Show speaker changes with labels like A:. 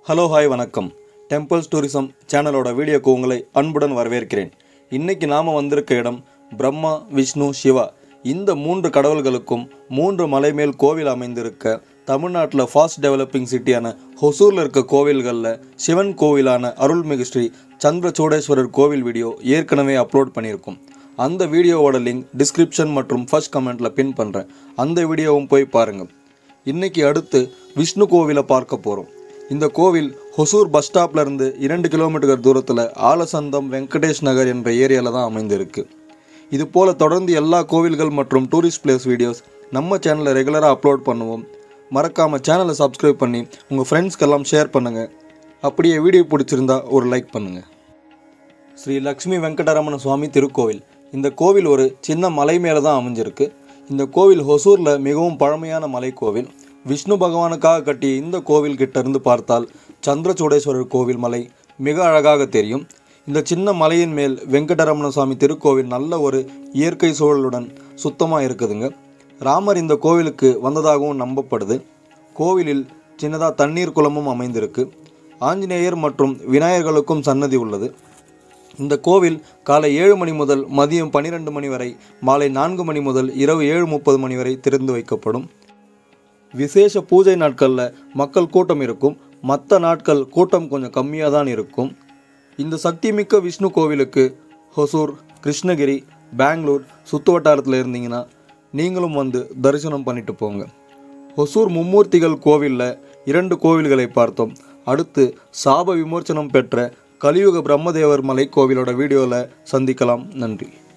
A: hello hi வணக்கம் temples tourism சேனலோட வீடியோக்கு உங்களை அன்புடன் வரவேற்கிறேன் இன்னைக்கு நாம் வந்திருக்க இடம் பிரம்மா விஷ்ணு சிவா இந்த மூன்று கடவுள்களுக்கும் மூன்று மலை மேல் கோவில் அமைந்திருக்க தமிழ்நாட்டில் ஃபாஸ்ட் டெவலப்பிங் சிட்டியான ஹொசூரில் இருக்க கோவில்களில் சிவன் கோவிலான அருள்மிகு ஸ்ரீ சந்திரசூடேஸ்வரர் கோவில் வீடியோ ஏற்கனவே அப்லோட் பண்ணியிருக்கோம் அந்த வீடியோவோட லிங்க் டிஸ்கிரிப்ஷன் மற்றும் ஃபர்ஸ்ட் கமெண்ட்டில் பின் பண்ணுறேன் அந்த வீடியோவும் போய் பாருங்கள் இன்னைக்கு அடுத்து விஷ்ணு கோவிலை பார்க்க போகிறோம் இந்த கோவில் ஹொசூர் பஸ் ஸ்டாப்ல இருந்து இரண்டு கிலோமீட்டர் தூரத்தில் ஆலசந்தம் வெங்கடேஷ் நகர் என்ற ஏரியாவில் தான் அமைந்திருக்கு இது போல் தொடர்ந்து எல்லா கோவில்கள் மற்றும் டூரிஸ்ட் பிளேஸ் வீடியோஸ் நம்ம சேனலில் ரெகுலராக அப்லோட் பண்ணுவோம் மறக்காமல் சேனலை சப்ஸ்கிரைப் பண்ணி உங்கள் ஃப்ரெண்ட்ஸ்க்கெல்லாம் ஷேர் பண்ணுங்கள் அப்படியே வீடியோ பிடிச்சிருந்தா ஒரு லைக் பண்ணுங்கள் ஸ்ரீ லக்ஷ்மி வெங்கடரமண சுவாமி திருக்கோவில் இந்த கோவில் ஒரு சின்ன மலை மேலே தான் அமைஞ்சிருக்கு இந்த கோவில் ஹொசூரில் மிகவும் பழமையான மலைக்கோவில் விஷ்ணு பகவானுக்காக கட்டிய இந்த கோவில் கிட்ட இருந்து பார்த்தால் சந்திரசூடேஸ்வரர் கோவில் மலை மிக அழகாக தெரியும் இந்த சின்ன மலையின் மேல் வெங்கடரமண சுவாமி திருக்கோவில் நல்ல ஒரு இயற்கை சூழலுடன் சுத்தமாக இருக்குதுங்க ராமர் இந்த கோவிலுக்கு வந்ததாகவும் நம்பப்படுது கோவிலில் சின்னதாக தண்ணீர் குளமும் அமைந்திருக்கு ஆஞ்சநேயர் மற்றும் விநாயகர்களுக்கும் சன்னதி உள்ளது இந்த கோவில் காலை ஏழு மணி முதல் மதியம் பன்னிரெண்டு மணி வரை மாலை நான்கு மணி முதல் இரவு ஏழு முப்பது மணி வரை திறந்து வைக்கப்படும் விசேஷ பூஜை நாட்களில் மக்கள் கூட்டம் இருக்கும் மற்ற நாட்கள் கூட்டம் கொஞ்சம் கம்மியாக தான் இருக்கும் இந்த சக்திமிக்க விஷ்ணு கோவிலுக்கு ஹொசூர் கிருஷ்ணகிரி பெங்களூர் சுற்று வட்டாரத்தில் இருந்தீங்கன்னா நீங்களும் வந்து தரிசனம் பண்ணிட்டு போங்க ஹொசூர் மும்மூர்த்திகள் கோவிலில் இரண்டு கோவில்களை பார்த்தோம் அடுத்து சாப விமோச்சனம் பெற்ற கலியுக பிரம்மதேவர் மலை கோவிலோட வீடியோவில் சந்திக்கலாம் நன்றி